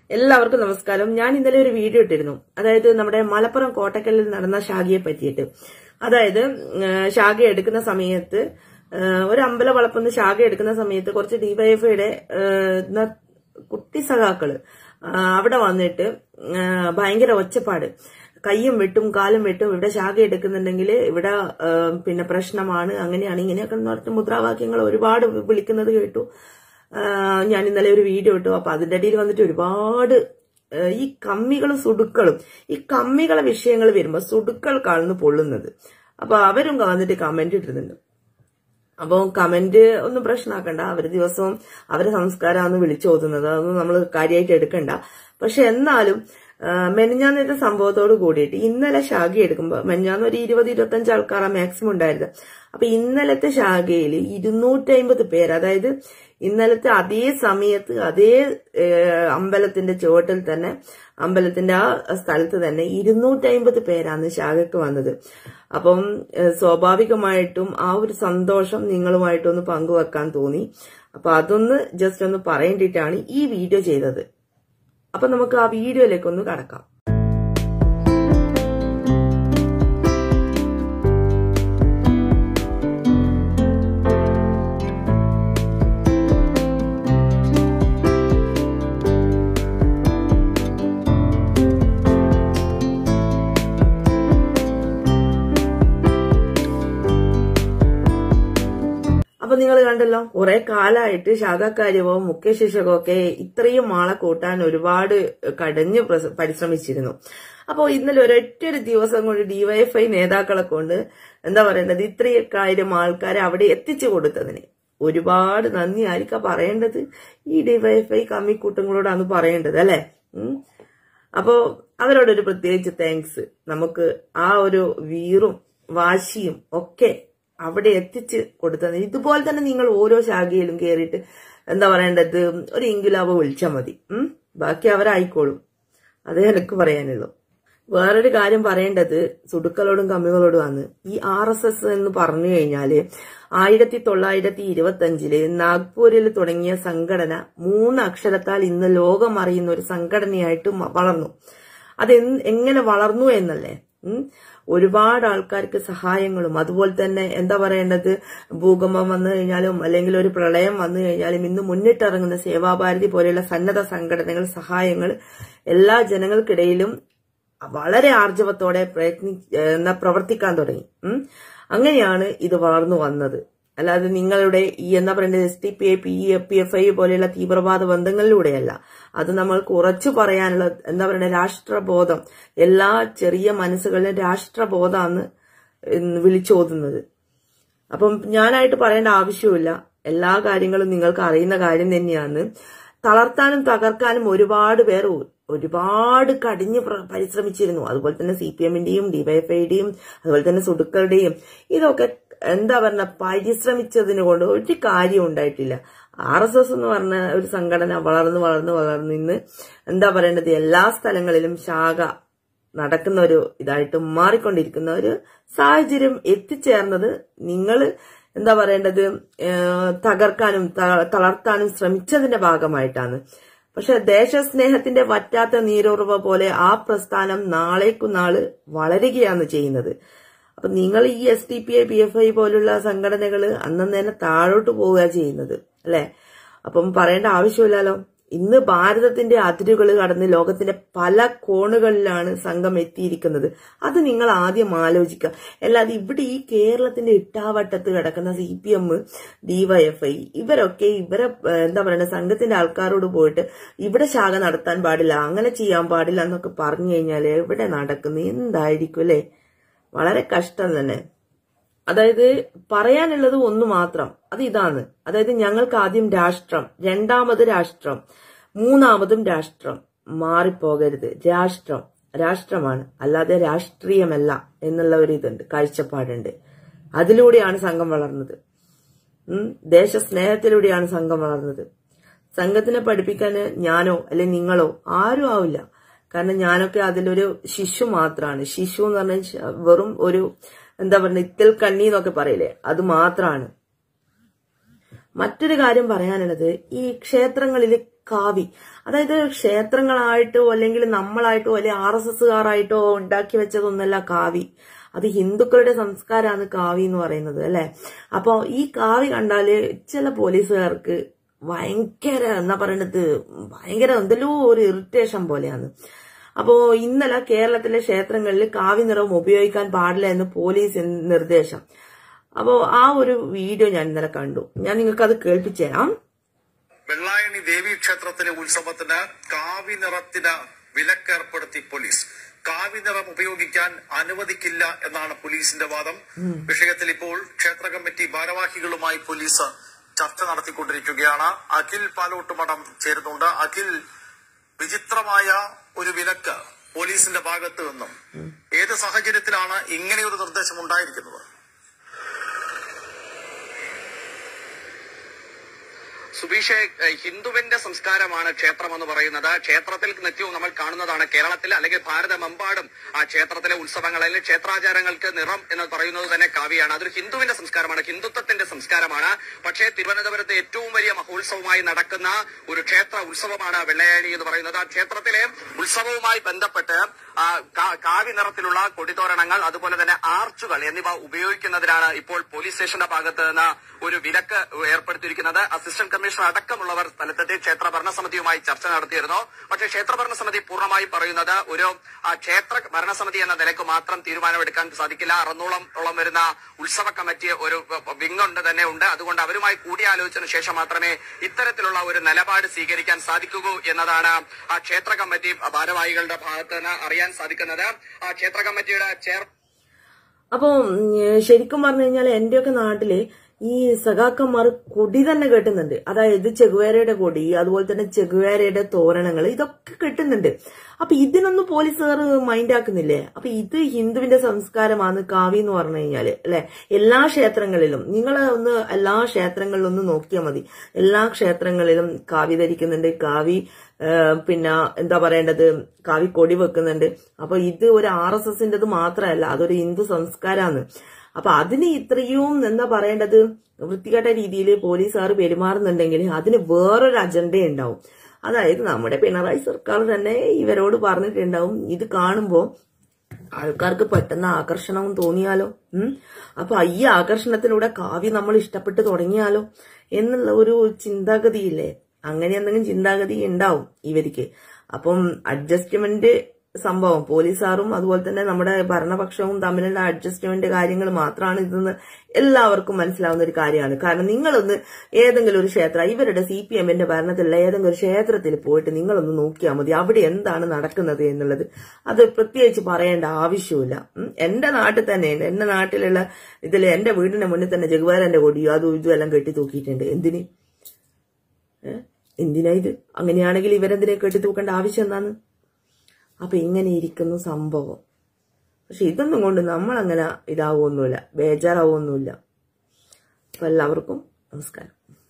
എല്ലാവർക്കും നമസ്കാരം ഞാൻ ഇന്നലെ ഒരു വീഡിയോ ഇട്ടിരുന്നു അതായത് നമ്മുടെ മലപ്പുറം കോട്ടക്കലിൽ നടന്ന ഷാഗിയെ പറ്റിയിട്ട് അതായത് ആ, ഷാഗ എടുക്കുന്ന സമയത്ത് ആ, ഒരു അമ്പല വളപ്പെന്ന് ഷാഗ എടുക്കുന്ന സമയത്ത് കുറച്ച് ഡിവൈഎഫ്ഐയുടെ കുട്ടി സഖാക്കള് ആ, അവിടെ വന്നിട്ട് ആ, ഭയങ്കര ഒച്ചപ്പാട് കയ്യും വെട്ടും കാലും വെട്ടും ഇവിടെ ശാഖ എടുക്കുന്നുണ്ടെങ്കിൽ ഇവിടെ ആ, പിന്നെ പ്രശ്നമാണ് അങ്ങനെയാണ് ഇങ്ങനെയൊക്കെ എന്ന് പറഞ്ഞിട്ട് മുദ്രാവാക്യങ്ങൾ ഒരുപാട് വിളിക്കുന്നത് കേട്ടു ആ, ഞാൻ ഇന്നലെ ഒരു വീഡിയോ ഇട്ടു അപ്പൊ അതിന്റെ ഇടയിൽ വന്നിട്ട് ഒരുപാട് ആ, ഈ കമ്മികളും സുടുക്കളും ഈ കമ്മികളെ വിഷയങ്ങൾ വരുമ്പോ സുടുക്കൾക്കാണ് പൊള്ളുന്നത് അപ്പൊ അവരും വന്നിട്ട് കമന്റ് ഇട്ടിരുന്നുണ്ട് അപ്പോൾ കമന്റ് ഒന്നും പ്രശ്നമാക്കണ്ട അവര് ദിവസവും അവരെ സംസ്കാരമാണ് വിളിച്ചോതുന്നത് അതൊന്നും നമ്മൾ കാര്യമായിട്ട് എടുക്കണ്ട പക്ഷെ എന്നാലും ആ, മെനഞ്ഞാന്നത്തെ സംഭവത്തോട് കൂടിയിട്ട് ഇന്നലെ ശാഖ എടുക്കുമ്പോൾ മെനഞ്ഞാന്ന് ഒരു ഇരുപത് ഇരുപത്തഞ്ച് ആൾക്കാരാണ് മാക്സിമം ഉണ്ടായിരുന്നത് അപ്പൊ ഇന്നലത്തെ ശാഖയിൽ ഇരുന്നൂറ്റമ്പത് പേര് അതായത് ഇന്നലത്തെ അതേ സമയത്ത് അതേ ഏ, അമ്പലത്തിന്റെ ചുവട്ടിൽ തന്നെ അമ്പലത്തിന്റെ ആ സ്ഥലത്ത് തന്നെ ഇരുന്നൂറ്റമ്പത് പേരാണ് ശാഖയ്ക്ക് വന്നത് അപ്പം ഏ, സ്വാഭാവികമായിട്ടും ആ ഒരു സന്തോഷം നിങ്ങളുമായിട്ടൊന്ന് പങ്കുവെക്കാൻ തോന്നി അപ്പൊ അതൊന്ന് ജസ്റ്റ് ഒന്ന് പറയേണ്ടിയിട്ടാണ് ഈ വീഡിയോ ചെയ്തത് അപ്പൊ നമുക്ക് ആ വീഡിയോയിലേക്ക് ഒന്ന് കടക്കാം അപ്പൊ നിങ്ങൾ കണ്ടല്ലോ കുറെ കാലമായിട്ട് ശാഖാകാര്യവോ മുഖ്യ ശിക്ഷകോ ഒക്കെ ഇത്രയും ആളെ കൂട്ടാൻ ഒരുപാട് കടഞ്ഞ് പ്രസ- പരിശ്രമിച്ചിരുന്നു അപ്പോ ഇന്നലെ ഒരൊറ്റ ഒരു ദിവസം കൊണ്ട് ഡിവൈഎഫ്ഐ നേതാക്കളെ കൊണ്ട് എന്താ പറയേണ്ടത് ഇത്രയൊക്കെ ആയിരം ആൾക്കാരെ അവിടെ എത്തിച്ചു കൊടുത്തതിന് ഒരുപാട് നന്ദി ആയിരിക്കാം പറയേണ്ടത് ഈ ഡിവൈഎഫ്ഐ കമ്മിക്കൂട്ടങ്ങളോടാണ് പറയേണ്ടത് അല്ലെ ഉം അപ്പോ അവരോടൊരു പ്രത്യേകിച്ച് താങ്ക്സ് നമുക്ക് ആ ഒരു വീറും വാശിയും ഒക്കെ അവിടെ എത്തിച്ച് കൊടുത്തത് ഇതുപോലെ തന്നെ നിങ്ങൾ ഓരോ ശാഖയിലും കയറിയിട്ട് എന്താ പറയേണ്ടത് ഒരു ഇംഗുലാബ് വിളിച്ചാൽ മതി ഉം ബാക്കി അവരായിക്കോളും അതേ എനിക്ക് പറയാനുള്ളൂ വേറൊരു കാര്യം പറയേണ്ടത് സുടുക്കളോടും കമ്മികളോടുമാണ് ഈ ആർ എസ് എസ് എന്ന് പറഞ്ഞു കഴിഞ്ഞാല് ആയിരത്തി തൊള്ളായിരത്തി ഇരുപത്തി അഞ്ചില് നാഗ്പൂരിൽ തുടങ്ങിയ സംഘടന മൂന്ന് അക്ഷരത്താൽ ഇന്ന് ലോകം അറിയുന്ന ഒരു സംഘടനയായിട്ട് മ- വളർന്നു അത് എന്ന് എങ്ങനെ വളർന്നു എന്നല്ലേ ഉം. ഒരുപാട് ആൾക്കാർക്ക് സഹായങ്ങളും അതുപോലെ തന്നെ എന്താ പറയേണ്ടത് ഭൂകമ്പം വന്നു കഴിഞ്ഞാലും അല്ലെങ്കിൽ ഒരു പ്രളയം വന്നു കഴിഞ്ഞാലും ഇന്ന് മുന്നിട്ടിറങ്ങുന്ന സേവാഭാരതി പോലെയുള്ള സന്നദ്ധ സംഘടനകൾ സഹായങ്ങൾ എല്ലാ ജനങ്ങൾക്കിടയിലും വളരെ ആർജവത്തോടെ പ്രയത്നി എന്താ പ്രവർത്തിക്കാൻ തുടങ്ങി ഉം. അങ്ങനെയാണ് ഇത് വളർന്നു വന്നത് അല്ലാതെ നിങ്ങളുടെ ഈ എന്താ പറയുന്നത് S T P I P P F I പോലെയുള്ള തീവ്രവാദ ബന്ധങ്ങളിലൂടെയല്ല അത് നമ്മൾക്ക് ഉറച്ചു പറയാനുള്ള എന്താ പറയുക രാഷ്ട്രബോധം എല്ലാ ചെറിയ മനസ്സുകളിലും രാഷ്ട്രബോധമാണ് വിളിച്ചോതുന്നത് അപ്പം ഞാനായിട്ട് പറയേണ്ട ആവശ്യമില്ല എല്ലാ കാര്യങ്ങളും നിങ്ങൾക്ക് അറിയുന്ന കാര്യം തന്നെയാണ് തളർത്താനും തകർക്കാനും ഒരുപാട് പേർ ഒ- ഒരുപാട് കടിഞ്ഞ് പ്ര- പരിശ്രമിച്ചിരുന്നു അതുപോലെ തന്നെ സി പി എമ്മിന്റെയും ഡിവൈഎഫ്ഐയുടെയും അതുപോലെ തന്നെ സുടുക്കളുടെയും ഇതൊക്കെ എന്താ പറഞ്ഞ പരിശ്രമിച്ചതിന് കൊണ്ട് ഒരു കാര്യം ഉണ്ടായിട്ടില്ല ആർ എസ് എസ് എന്ന് പറഞ്ഞ ഒരു സംഘടന വളർന്ന് വളർന്ന് വളർന്ന് ഇന്ന് എന്താ പറയേണ്ടത് എല്ലാ സ്ഥലങ്ങളിലും ശാഖ നടക്കുന്ന ഒരു ഇതായിട്ട് മാറിക്കൊണ്ടിരിക്കുന്ന ഒരു സാഹചര്യം എത്തിച്ചേർന്നത് നിങ്ങൾ എന്താ പറയേണ്ടത് ഏഹ്, തകർക്കാനും ത- തളർത്താനും ശ്രമിച്ചതിന്റെ ഭാഗമായിട്ടാണ് പക്ഷെ ദേശസ്നേഹത്തിന്റെ വറ്റാത്ത നീരുറവ പോലെ ആ പ്രസ്ഥാനം നാളേക്കു നാള് വളരുകയാണ് ചെയ്യുന്നത് അപ്പൊ നിങ്ങൾ ഈ S D P I P F I പോലുള്ള സംഘടനകൾ അന്നും തന്നെ താഴോട്ട് പോവുക ചെയ്യുന്നത് അല്ലെ അപ്പം പറയേണ്ട ആവശ്യമില്ലല്ലോ ഇന്ന് ഭാരതത്തിന്റെ അതിരുകൾ കടന്ന് ലോകത്തിന്റെ പല കോണുകളിലാണ് സംഘം എത്തിയിരിക്കുന്നത് അത് നിങ്ങൾ ആദ്യം ആലോചിക്കുക അല്ലാതെ ഇവിടെ ഈ കേരളത്തിന്റെ ഇട്ടാവട്ടത്ത് കിടക്കുന്ന സി പി എം ഡിവൈഎഫ്ഐ ഇവരൊക്കെ ഇവരെ ഏഹ്, എന്താ പറയുക സംഘത്തിന്റെ ആൾക്കാരോട് പോയിട്ട് ഇവിടെ ശാഖ നടത്താൻ പാടില്ല അങ്ങനെ ചെയ്യാൻ പാടില്ല എന്നൊക്കെ പറഞ്ഞു കഴിഞ്ഞാൽ എവിടെ നടക്കുന്നത് എന്തായിരിക്കും അല്ലെ വളരെ കഷ്ടം തന്നെ അതായത് പറയാനുള്ളത് ഒന്ന് മാത്രം അത് ഇതാണ് അതായത് ഞങ്ങൾക്ക് ആദ്യം രാഷ്ട്രം രണ്ടാമത് രാഷ്ട്രം മൂന്നാമതും രാഷ്ട്രം മാറിപ്പോകരുത് രാഷ്ട്രം രാഷ്ട്രമാണ് അല്ലാതെ രാഷ്ട്രീയമല്ല എന്നുള്ള ഒരു ഇതുണ്ട് കാഴ്ചപ്പാടുണ്ട് അതിലൂടെയാണ് സംഘം വളർന്നത് ഉം, ദേശസ്നേഹത്തിലൂടെയാണ് സംഘം വളർന്നത് സംഘത്തിനെ പഠിപ്പിക്കാൻ ഞാനോ അല്ലെ നിങ്ങളോ ആരും ആവില്ല കാരണം ഞാനൊക്കെ അതിലൊരു ശിശു മാത്രമാണ് ശിശു എന്ന് പറഞ്ഞാൽ ശ- വെറും ഒരു എന്താ പറയുക ഇത്തിൽ കണ്ണി എന്നൊക്കെ പറയില്ലേ അത് മാത്രമാണ് മറ്റൊരു കാര്യം പറയാനുള്ളത് ഈ ക്ഷേത്രങ്ങളിൽ കാവി അതായത് ക്ഷേത്രങ്ങളായിട്ടോ അല്ലെങ്കിൽ നമ്മളായിട്ടോ അല്ലെങ്കിൽ ആർ എസ് എസ്സുകാരായിട്ടോ ഉണ്ടാക്കി വെച്ചതൊന്നല്ല കാവി അത് ഹിന്ദുക്കളുടെ സംസ്കാരമാണ് കാവി എന്ന് പറയുന്നത് അല്ലെ അപ്പൊ ഈ കാവി കണ്ടാല് ചില പോലീസുകാർക്ക് ഭയങ്കര എന്താ പറയണത് ഭയങ്കര എന്തെല്ലോ ഒരു ഇറിറ്റേഷൻ പോലെയാണ് അപ്പോ ഇന്നലെ കേരളത്തിലെ ക്ഷേത്രങ്ങളിൽ കാവി നിറം ഉപയോഗിക്കാൻ പാടില്ല എന്ന് പോലീസ് നിർദ്ദേശം അപ്പോ ആ ഒരു വീഡിയോ ഞാൻ ഇന്നലെ കണ്ടു ഞാൻ നിങ്ങൾക്ക് അത് കേൾപ്പിച്ചു തരാം വെള്ളായണി ദേവി ക്ഷേത്രത്തിലെ ഉത്സവത്തിന് കാവി നിറത്തിന് വിലക്കേർപ്പെടുത്തി പോലീസ് കാവി നിറം ഉപയോഗിക്കാൻ അനുവദിക്കില്ല എന്നാണ് പോലീസിന്റെ വാദം വിഷയത്തിൽ ഇപ്പോൾ ക്ഷേത്ര കമ്മിറ്റി ഭാരവാഹികളുമായി പോലീസ് ചർച്ച നടത്തിക്കൊണ്ടിരിക്കുകയാണ് അഖിൽ പാലോട്ടുമഠം ചേരുന്നുണ്ട് അഖിൽ വിചിത്രമായ ഒരു വിലക്ക് പോലീസിന്റെ ഭാഗത്ത് നിന്നും ഏത് സാഹചര്യത്തിലാണ് ഇങ്ങനെയൊരു നിർദ്ദേശം ഉണ്ടായിരിക്കുന്നത് സുബീഷെ ഏഹ് ഹിന്ദുവിന്റെ സംസ്കാരമാണ് ക്ഷേത്രം എന്ന് പറയുന്നത് ക്ഷേത്രത്തിൽ നിത്യവും നമ്മൾ കാണുന്നതാണ് കേരളത്തിൽ അല്ലെങ്കിൽ ഭാരതമെമ്പാടും ആ ക്ഷേത്രത്തിലെ ഉത്സവങ്ങളിൽ ക്ഷേത്രാചാരങ്ങൾക്ക് നിറം എന്ന് പറയുന്നത് തന്നെ കാവ്യാണ് അതൊരു ഹിന്ദുവിന്റെ സംസ്കാരമാണ് ഹിന്ദുത്വത്തിന്റെ സംസ്കാരമാണ് പക്ഷേ തിരുവനന്തപുരത്ത് ഏറ്റവും വലിയ മഹോത്സവമായി നടക്കുന്ന ഒരു ക്ഷേത്ര ഉത്സവമാണ് വെള്ളയാണി എന്ന് പറയുന്നത് ആ ക്ഷേത്രത്തിലെ ഉത്സവവുമായി ബന്ധപ്പെട്ട് ആ, കാ- കാവി നിറത്തിലുള്ള കൊടിതോരണങ്ങൾ അതുപോലെ തന്നെ ആർച്ചുകൾ എന്നിവ ഉപയോഗിക്കുന്നതിനാണ് ഇപ്പോൾ പോലീസ് സ്റ്റേഷന്റെ ഭാഗത്ത് നിന്ന് ഒരു വിലക്ക് ഏർപ്പെടുത്തിയിരിക്കുന്നത് അസിസ്റ്റന്റ് കമ്മീഷണർ അടക്കമുള്ളവർ സ്ഥലത്തെത്തി ക്ഷേത്ര ഭരണസമിതിയുമായി ചർച്ച നടത്തിയിരുന്നു പക്ഷേ ക്ഷേത്ര ഭരണസമിതി പൂർണ്ണമായും പറയുന്നത് ഒരു ആ, ക്ഷേത്ര ഭരണസമിതി എന്ന നിലയ്ക്ക് മാത്രം തീരുമാനമെടുക്കാൻ സാധിക്കില്ല അറുന്നൂളം ഓളം വരുന്ന ഉത്സവ കമ്മിറ്റി ഒരു വിങ് ഉണ്ട് തന്നെ ഉണ്ട് അതുകൊണ്ട് അവരുമായി കൂടിയാലോചിച്ചതിനു ശേഷം മാത്രമേ ഇത്തരത്തിലുള്ള ഒരു നിലപാട് സ്വീകരിക്കാൻ സാധിക്കൂ എന്നതാണ് ആ ക്ഷേത്ര കമ്മിറ്റി ഭാരവാഹികളുടെ ഭാഗത്ത് നിന്ന് അറിയാൻ സാധിക്കുന്നത് ആ ക്ഷേത്ര കമ്മിറ്റിയുടെ ചെയർ അപ്പൊ ഉം, ശരിക്കും പറഞ്ഞു കഴിഞ്ഞാൽ എന്റെയൊക്കെ നാട്ടില് ഈ സഖാക്കന്മാർ കൊടി തന്നെ കെട്ടുന്നുണ്ട് അതായത് ചെകുവേരയുടെ കൊടി അതുപോലെ തന്നെ ചെകുവേരയുടെ തോരണങ്ങൾ ഇതൊക്കെ കെട്ടുന്നുണ്ട് അപ്പൊ ഇതിനൊന്നും പോലീസുകാർ മൈൻഡ് ആക്കുന്നില്ലേ അപ്പൊ ഇത് ഹിന്ദുവിന്റെ സംസ്കാരമാണ് കാവി എന്ന് പറഞ്ഞു കഴിഞ്ഞാല് അല്ലെ എല്ലാ ക്ഷേത്രങ്ങളിലും നിങ്ങൾ ഒന്ന് എല്ലാ ക്ഷേത്രങ്ങളിലും ഒന്ന് നോക്കിയാൽ മതി എല്ലാ ക്ഷേത്രങ്ങളിലും കാവി ധരിക്കുന്നുണ്ട് കാവി ആ, പിന്നെ എന്താ പറയേണ്ടത് കാവി കൊടി വെക്കുന്നുണ്ട് അപ്പൊ ഇത് ഒരു ആർ എസ് എസിന്റേത് മാത്രമല്ല അതൊരു ഹിന്ദു സംസ്കാരമാണ് അപ്പൊ അതിന് ഇത്രയും എന്താ പറയേണ്ടത് വൃത്തികെട്ട രീതിയിൽ പോലീസുകാർ പെരുമാറുന്നുണ്ടെങ്കിൽ അതിന് വേറൊരു അജണ്ട ഉണ്ടാവും അതായത് നമ്മുടെ പിണറായി സർക്കാർ തന്നെ ഇവരോട് പറഞ്ഞിട്ടുണ്ടാവും ഇത് കാണുമ്പോ ആൾക്കാർക്ക് പെട്ടെന്ന് ആകർഷണവും തോന്നിയാലോ ഉം അപ്പൊ ഈ ആകർഷണത്തിലൂടെ കാവ്യ നമ്മൾ ഇഷ്ടപ്പെട്ട് തുടങ്ങിയാലോ എന്നുള്ള ഒരു ചിന്താഗതിയില്ലേ അങ്ങനെ എന്തെങ്കിലും ചിന്താഗതി ഉണ്ടാവും ഇവർക്ക് അപ്പം അഡ്ജസ്റ്റ്മെന്റ് സംഭവം പോലീസുകാരും അതുപോലെ തന്നെ നമ്മുടെ ഭരണപക്ഷവും തമ്മിലുള്ള അഡ്ജസ്റ്റ്മെന്റ് കാര്യങ്ങൾ മാത്രമാണ് ഇതെന്ന് എല്ലാവർക്കും മനസ്സിലാവുന്ന ഒരു കാര്യമാണ് കാരണം നിങ്ങളൊന്ന് ഏതെങ്കിലും ഒരു ക്ഷേത്രം ഇവരുടെ സി പി എമ്മിന്റെ ഭരണത്തിലുള്ള ഏതെങ്കിലും ഒരു ക്ഷേത്രത്തിൽ പോയിട്ട് നിങ്ങളൊന്ന് നോക്കിയാൽ മതി അവിടെ എന്താണ് നടക്കുന്നത് എന്നുള്ളത് അത് പ്രത്യേകിച്ച് പറയേണ്ട ആവശ്യമില്ല ഉം. എന്റെ നാട്ടിൽ തന്നെ എന്റെ നാട്ടിലുള്ള ഇതിൽ എന്റെ വീടിന്റെ മുന്നിൽ തന്നെ ജഗുവാരന്റെ കൊടിയോ അതും ഇതും എല്ലാം കെട്ടി തൂക്കിയിട്ടുണ്ട് എന്തിന് ഏ? എന്തിനാ ഇത് അങ്ങനെയാണെങ്കിൽ ഇവരെന്തിനെ കെട്ടി തൂക്കേണ്ട ആവശ്യം എന്താണ് അപ്പൊ ഇങ്ങനെ ഇരിക്കുന്നു സംഭവം പക്ഷെ ഇതൊന്നും കൊണ്ട് നമ്മൾ അങ്ങനെ ഇതാവുമൊന്നുമില്ല ബേജാറാവുമൊന്നുമില്ല അപ്പൊ എല്ലാവർക്കും നമസ്കാരം